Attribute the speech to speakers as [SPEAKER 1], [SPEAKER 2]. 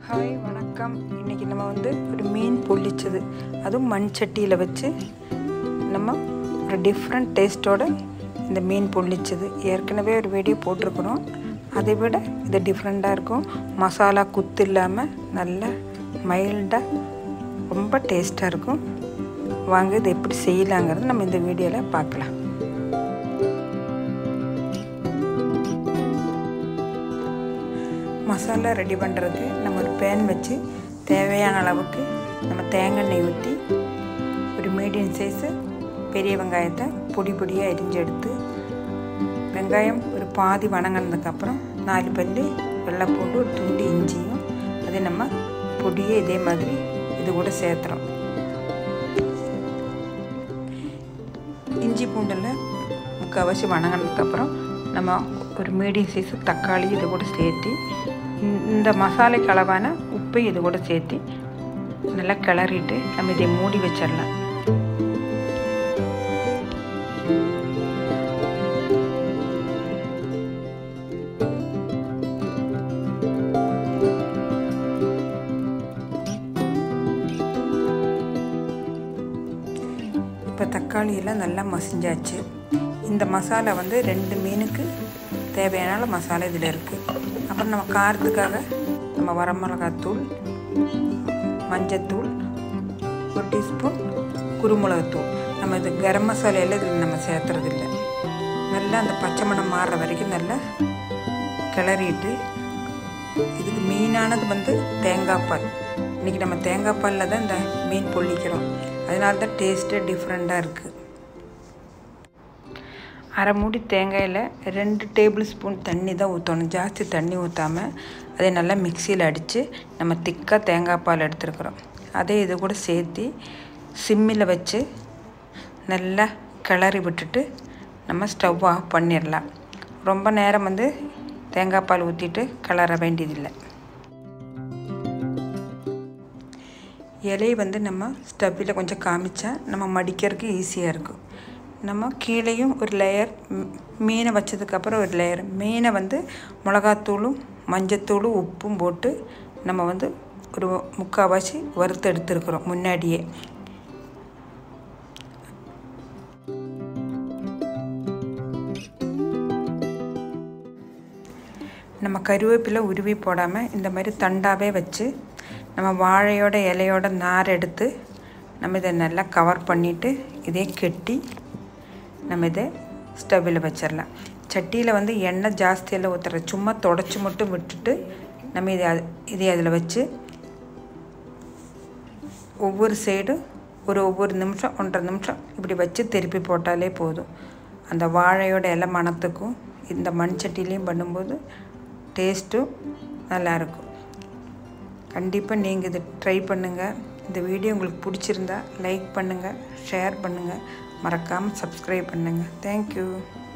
[SPEAKER 1] hi வணக்கம் இன்றைக்கி நம்ம வந்து ஒரு மீன் பொள்ளிச்சது அதுவும் மண் சட்டியில் வச்சு நம்ம ஒரு டிஃப்ரெண்ட் டேஸ்ட்டோட இந்த மீன் பொள்ளிச்சது ஏற்கனவே ஒரு வீடியோ போட்டிருக்கிறோம் அதை விட இது டிஃப்ரெண்ட்டாக இருக்கும் மசாலா குத்து இல்லாமல் நல்ல மைல்டாக ரொம்ப டேஸ்ட்டாக இருக்கும் வாங்க இது எப்படி செய்யலாங்கிறது நம்ம இந்த வீடியோவில் பார்க்கலாம் மசாலா ரெடி பண்ணுறதுக்கு நம்ம ஒரு பேன் வச்சு தேவையான அளவுக்கு நம்ம தேங்காய் எண்ணெய் ஊற்றி ஒரு மீடியம் சைஸு பெரிய வெங்காயத்தை பொடி பொடியாக அரிஞ்சு எடுத்து வெங்காயம் ஒரு பாதி வணங்கினதுக்கப்புறம் நாலு பல்லு வெள்ளைப்பூண்டு ஒரு துண்டு இஞ்சியும் அதை நம்ம பொடியே இதே மாதிரி இது கூட சேர்த்துறோம் இஞ்சி பூண்டில் முக்கால்வாசி வணங்கினதுக்கப்புறம் நம்ம ஒரு மீடியம் சைஸு தக்காளி இது கூட சேர்த்து இந்த மசாலைக்கு அளவான உப்பை இது கூட சேர்த்து நல்லா கிளறிட்டு நம்ம இதை மூடி வச்சிடலாம் இப்போ தக்காளி எல்லாம் நல்லா மசிஞ்சாச்சு இந்த மசாலா வந்து ரெண்டு மீனுக்கு தேவையான மசாலா இதில் இருக்குது அப்புறம் நம்ம காரத்துக்காக நம்ம வரமிளகாத்தூள் மஞ்சத்தூள் ஒரு டீஸ்பூன் குருமிளகுத்தூள் நம்ம இது கரம் மசாலா எல்லாம் இதில் நம்ம சேர்த்துறதில்ல நல்லா அந்த பச்சை மணம் மாறுற வரைக்கும் நல்லா கிளறிட்டு இதுக்கு மெயினானது வந்து தேங்காய் பால் இன்றைக்கி நம்ம தேங்காய் பாலில் தான் இந்த மீன் பொள்ளிக்கிறோம் அதனால தான் டேஸ்ட்டே டிஃப்ரெண்ட்டாக இருக்குது அரை மூடி தேங்காயில் ரெண்டு டேபிள் ஸ்பூன் தண்ணி தான் ஊற்றணும் ஜாஸ்தி தண்ணி ஊற்றாமல் அதை நல்லா மிக்சியில் அடித்து நம்ம திக்காக தேங்காய் பால் எடுத்துருக்குறோம் அதே இது கூட சேர்த்து சிம்மில் வச்சு நல்லா கிளறி விட்டுட்டு நம்ம ஸ்டவ் ஆஃப் பண்ணிடலாம் ரொம்ப நேரம் வந்து தேங்காய் பால் ஊற்றிட்டு கிளற வேண்டியதில்லை இலையை வந்து நம்ம ஸ்டவ்வில் கொஞ்சம் காமிச்சா நம்ம மடிக்கிறதுக்கு ஈஸியாக இருக்கும் நம்ம கீழேயும் ஒரு லேயர் மீனை வச்சதுக்கப்புறம் ஒரு லேயர் மீனை வந்து மிளகாத்தூளும் மஞ்சத்தூளும் உப்பும் போட்டு நம்ம வந்து ஒரு முக்கால்வாசி வறுத்து எடுத்துருக்குறோம் முன்னாடியே நம்ம கருவேப்பிலை உருவி போடாமல் இந்த மாதிரி தண்டாவே வச்சு நம்ம வாழையோட இலையோட நார் எடுத்து நம்ம இதை நல்லா கவர் பண்ணிவிட்டு இதே கெட்டி நம்ம இதை ஸ்டவ்வில் வச்சிடலாம் சட்டியில் வந்து எண்ணெய் ஜாஸ்தியெல்லாம் ஊற்றுற சும்மா தொடச்சி மட்டும் விட்டுட்டு நம்ம இதை இதை அதில் வச்சு ஒவ்வொரு சைடும் ஒரு ஒவ்வொரு நிமிஷம் ஒன்றரை நிமிஷம் இப்படி வச்சு திருப்பி போட்டாலே போதும் அந்த வாழையோட இலை மணத்துக்கும் இந்த மண் சட்டிலையும் பண்ணும்போது டேஸ்ட்டும் நல்லாயிருக்கும் கண்டிப்பாக நீங்கள் இதை ட்ரை பண்ணுங்கள் இந்த வீடியோ உங்களுக்கு பிடிச்சிருந்தா லைக் பண்ணுங்கள் ஷேர் பண்ணுங்கள் மறக்காமல் சப்ஸ்கிரைப் பண்ணுங்கள் தேங்க்யூ